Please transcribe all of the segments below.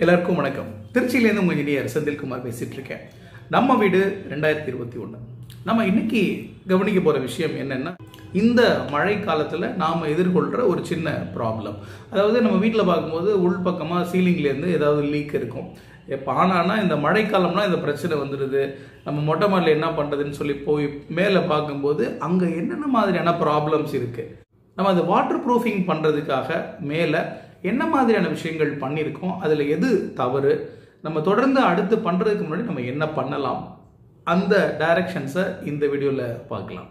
எல்லாருக்கும் வணக்கம் திருச்சியிலேருந்து உங்கள் இனியர் செந்தில்குமார் பேசிட்டு இருக்கேன் நம்ம வீடு ரெண்டாயிரத்தி இருபத்தி ஒன்று நம்ம இன்னைக்கு கவனிக்க போகிற விஷயம் என்னென்னா இந்த மழை காலத்தில் நாம் எதிர்கொள்கிற ஒரு சின்ன ப்ராப்ளம் அதாவது நம்ம வீட்டில் பார்க்கும்போது உள் பக்கமாக சீலிங்லேருந்து ஏதாவது லீக் இருக்கும் எப்போ ஆனானா இந்த மழைக்காலம்னா இந்த பிரச்சனை வந்துடுது நம்ம மொட்டை மாடியில் என்ன பண்ணுறதுன்னு சொல்லி போய் மேலே பார்க்கும்போது அங்கே என்னென்ன மாதிரியான ப்ராப்ளம்ஸ் இருக்குது நம்ம அது வாட்டர் ப்ரூஃபிங் பண்ணுறதுக்காக மேலே என்ன மாதிரியான விஷயங்கள் பண்ணியிருக்கோம் அதில் எது தவறு நம்ம தொடர்ந்து அடுத்து பண்ணுறதுக்கு முன்னாடி நம்ம என்ன பண்ணலாம் அந்த டைரக்ஷன்ஸை இந்த வீடியோவில் பார்க்கலாம்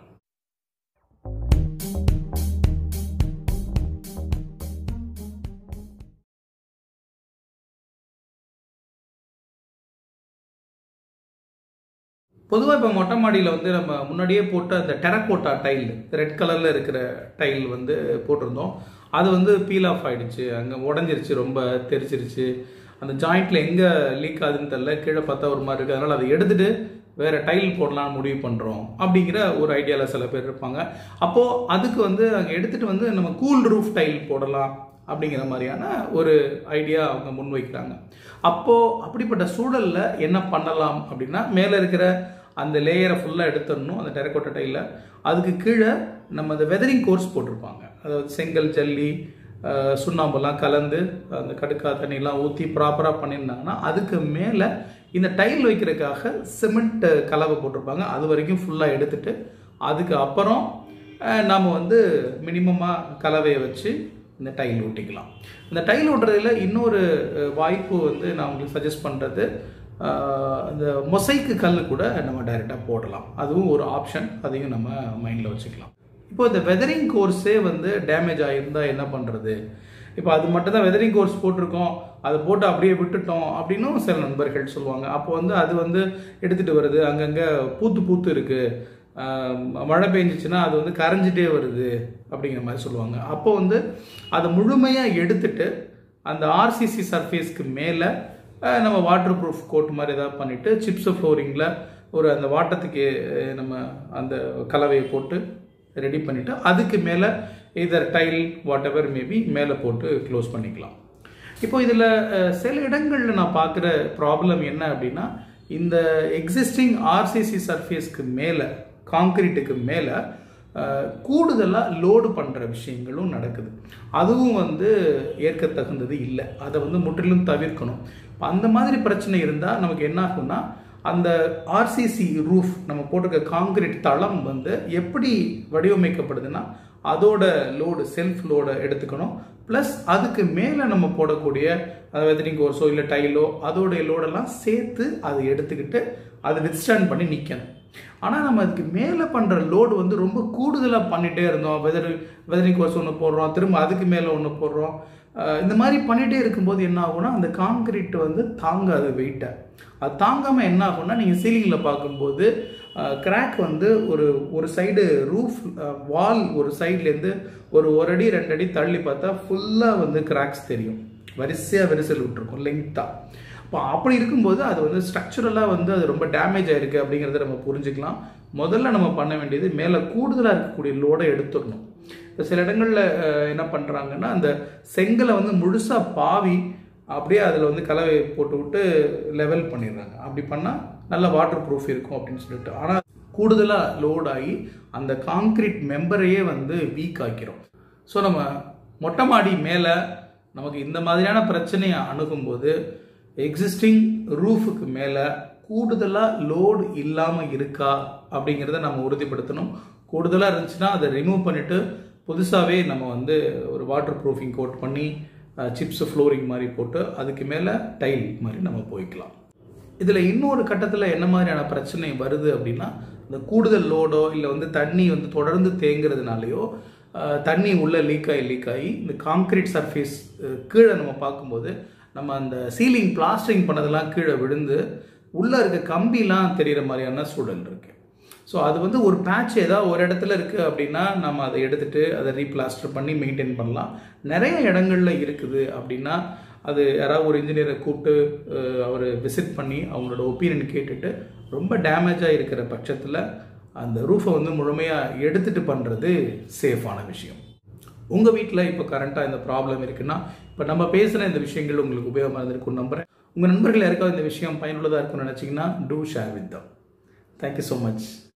பொதுவாக இப்போ மொட்டை மாடியில் வந்து நம்ம முன்னாடியே போட்ட அந்த டெரக்கோட்டா டைல் ரெட் கலரில் இருக்கிற டைல் வந்து போட்டிருந்தோம் அது வந்து பீல் ஆஃப் ஆயிடுச்சு அங்கே உடஞ்சிருச்சு ரொம்ப தெரிச்சிருச்சு அந்த ஜாயிண்ட்டில் எங்கே லீக் ஆகுதுன்னு தெரில கீழே பார்த்தா ஒரு மாதிரி இருக்குது அதனால் அதை எடுத்துகிட்டு வேறு டைல் போடலாம்னு முடிவு பண்ணுறோம் அப்படிங்கிற ஒரு ஐடியாவில் சில பேர் இருப்பாங்க அப்போது அதுக்கு வந்து அங்கே எடுத்துகிட்டு வந்து நம்ம கூல் ரூஃப் டைல் போடலாம் அப்படிங்கிற மாதிரியான ஒரு ஐடியா அவங்க முன்வைக்கிறாங்க அப்போது அப்படிப்பட்ட சூழலில் என்ன பண்ணலாம் அப்படின்னா மேலே இருக்கிற அந்த லேயரை ஃபுல்லாக எடுத்துடணும் அந்த டெரக்கோட்டா டைலில் அதுக்கு கீழே நம்ம அந்த வெதரிங் கோர்ஸ் போட்டிருப்பாங்க அதாவது செங்கல் ஜல்லி அஹ், சுண்ணாம்பெல்லாம் கலந்து அந்த கடுக்கா தண்ணியெல்லாம் ஊற்றி ப்ராப்பராக பண்ணியிருந்தாங்கன்னா அதுக்கு மேலே இந்த டைல் வைக்கிறதுக்காக சிமெண்ட் கலவை போட்டிருப்பாங்க அது வரைக்கும் ஃபுல்லாக எடுத்துட்டு அதுக்கு அப்புறம் அஹ், நாம வந்து மினிமமாக கலவையை வச்சு இந்த டைல் ஒட்டிக்கலாம் இந்த டைல் ஒட்டுறதுல இன்னொரு அஹ், வாய்ப்பு வந்து நான் உங்களுக்கு சஜஸ்ட் பண்ணுறது இந்த மொசைக்கு கல் கூட நம்ம டைரெக்டாக போடலாம் அதுவும் ஒரு ஆப்ஷன் அதையும் நம்ம மைண்டில் வச்சுக்கலாம் இப்போ இந்த வெதரிங் கோர்ஸே வந்து டேமேஜ் ஆகியிருந்தா என்ன பண்ணுறது இப்போ அது மட்டும் தான் வெதரிங் கோர்ஸ் போட்டிருக்கோம் அதை போட்டு அப்படியே விட்டுட்டோம் அப்படின்னும் சில நண்பர்கள் சொல்லுவாங்க அப்போ வந்து அது வந்து எடுத்துகிட்டு வருது அங்கங்கே பூத்து பூத்து இருக்குது ஆஹ் மழை பெஞ்சிச்சுன்னா அது வந்து கரைஞ்சிட்டே வருது அப்படிங்கிற மாதிரி சொல்லுவாங்க அப்போ வந்து அதை முழுமையாக எடுத்துட்டு அந்த ஆர்சிசி சர்ஃபேஸ்க்கு மேலே நம்ம வாட்டர் ப்ரூஃப் கோட் மாதிரி ஏதாவது பண்ணிவிட்டு சிப்ஸ் ஃப்ளோரிங்கில் ஒரு அந்த வாட்டத்துக்கு அஹ், நம்ம அந்த கலவையை போட்டு ரெடி பண்ணிவிட்டு அதுக்கு மேலே இதர் டைல் வாட் எவர் மேபி மேலே போட்டு க்ளோஸ் பண்ணிக்கலாம் இப்போ இதில் சில இடங்களில் நான் பார்க்குற ப்ராப்ளம் என்ன அப்படின்னா இந்த எக்ஸிஸ்டிங் ஆர்சிசி சர்ஃபேஸ்க்கு மேலே காங்கிரீட்டுக்கு மேலே கூடுதலாக லோடு பண்ணுற விஷயங்களும் நடக்குது அதுவும் வந்து ஏற்கத்தகுந்தது இல்லை அதை வந்து முற்றிலும் தவிர்க்கணும் இப்ப அந்த மாதிரி பிரச்சனை இருந்தால் நமக்கு என்ன ஆகும்னா அந்த ஆர்சிசி ரூஃப் நம்ம போட்டிருக்க காங்கிரீட் தளம் வந்து எப்படி வடிவமைக்கப்படுதுன்னா அதோட லோடு செல்ஃப் லோடை எடுத்துக்கணும் ப்ளஸ் அதுக்கு மேலே நம்ம போடக்கூடிய வெதரிங் கோர்ஸோ இல்லை டைலோ அதோடைய லோடெல்லாம் சேர்த்து அதை எடுத்துக்கிட்டு அதை வித்ஸ்டாண்ட் பண்ணி நிற்கணும் ஆனால் நம்ம அதுக்கு மேலே பண்ணுற லோடு வந்து ரொம்ப கூடுதலாக பண்ணிகிட்டே இருந்தோம் வெதர் வெதரிங் கோர்ஸ் ஒன்று போடுறோம் திரும்ப அதுக்கு மேலே ஒன்று போடுறோம் அஹ் இந்த மாதிரி பண்ணிகிட்டே இருக்கும்போது என்ன ஆகும்னா அந்த காங்கிரீட் வந்து தாங்காது வெயிட்டை அது தாங்காமல் என்ன ஆகும்னா நீங்கள் சீலிங்கில் பார்க்கும்போது கிராக் வந்து ஒரு ஒரு சைடு ரூஃப் வால் ஒரு சைட்லேருந்து ஒரு ஒரு அடி ரெண்டு அடி தள்ளி பார்த்தா ஃபுல்லாக வந்து கிராக்ஸ் தெரியும் வரிசையாக விரிசல் விட்டுருக்கும் லெங்க்த்தாக இப்போ அப்படி இருக்கும்போது அது வந்து ஸ்ட்ரக்சரலாக வந்து அது ரொம்ப டேமேஜ் ஆயிருக்கு அப்படிங்கிறத நம்ம புரிஞ்சுக்கலாம் முதல்ல நம்ம பண்ண வேண்டியது மேலே கூடுதலாக இருக்கக்கூடிய லோடை எடுத்துடணும் இப்போ சில இடங்களில் என்ன பண்ணுறாங்கன்னா அந்த செங்கலை வந்து முழுசாக பாவி அப்படியே அதில் வந்து கலவை போட்டு விட்டு லெவல் பண்ணிடுறாங்க அப்படி பண்ணால் நல்ல வாட்டர் ப்ரூஃப் இருக்கும் அப்படின்னு சொல்லிட்டு ஆனால் கூடுதலாக லோட் ஆகி அந்த காங்க்ரீட் மெம்பரையே வந்து வீக் ஆக்கிரும் ஸோ நம்ம மொட்டை மாடி மேலே நமக்கு இந்த மாதிரியான பிரச்சனையை அணுகும்போது எக்ஸிஸ்டிங் ரூஃபுக்கு மேலே கூடுதலாக லோடு இல்லாமல் இருக்கா அப்படிங்கிறத நம்ம உறுதிப்படுத்தணும் கூடுதலாக இருந்துச்சுன்னா அதை ரிமூவ் பண்ணிவிட்டு புதுசாகவே நம்ம வந்து ஒரு வாட்டர் ப்ரூஃபிங் கோட் பண்ணி சிப்ஸ் ஃப்ளோரிங் மாதிரி போட்டு அதுக்கு மேலே டைல் மாதிரி நம்ம போய்க்கலாம் இதில் இன்னொரு கட்டத்தில் என்ன மாதிரியான பிரச்சனை வருது அப்படின்னா இந்த கூடுதல் லோடோ இல்லை வந்து தண்ணி வந்து தொடர்ந்து தேங்குறதுனாலையோ அஹ், தண்ணி உள்ள லீக் ஆகி லீக் ஆகி இந்த காங்க்ரீட் சர்ஃபேஸ் கீழே நம்ம பார்க்கும்போது நம்ம அந்த சீலிங் பிளாஸ்டரிங் பண்ணதெல்லாம் கீழே விழுந்து உள்ளே இருக்க கம்பிலாம் தெரிகிற மாதிரியான சூழல் இருக்குது ஸோ அது வந்து ஒரு பேட்ச் ஏதாவது ஒரு இடத்துல இருக்குது அப்படின்னா நம்ம அதை எடுத்துட்டு அதை ரீப்ளாஸ்டர் பண்ணி மெயின்டைன் பண்ணலாம் நிறைய இடங்கள்ல இருக்குது அப்படின்னா அது யாராவது ஒரு இன்ஜினியரை கூப்பிட்டு அவர் விசிட் பண்ணி அவங்களோட ஒப்பீனியன் கேட்டுட்டு ரொம்ப டேமேஜாக இருக்கிற பட்சத்தில் அந்த ரூஃபை வந்து முழுமையாக எடுத்துட்டு பண்ணுறது சேஃபான விஷயம் உங்கள் வீட்டில் இப்போ கரண்ட்டாக இந்த ப்ராப்ளம் இருக்குன்னா இப்போ இப்போ நம்ம பேசுகிற இந்த விஷயங்கள் உங்களுக்கு உபயோகமாக இருந்திருக்கும் நம்புறேன் உங்கள் நண்பர்கள் யாருக்காவது இந்த விஷயம் பயனுள்ளதாக இருக்கும்னு நினச்சிங்கன்னா do share with them thank you so much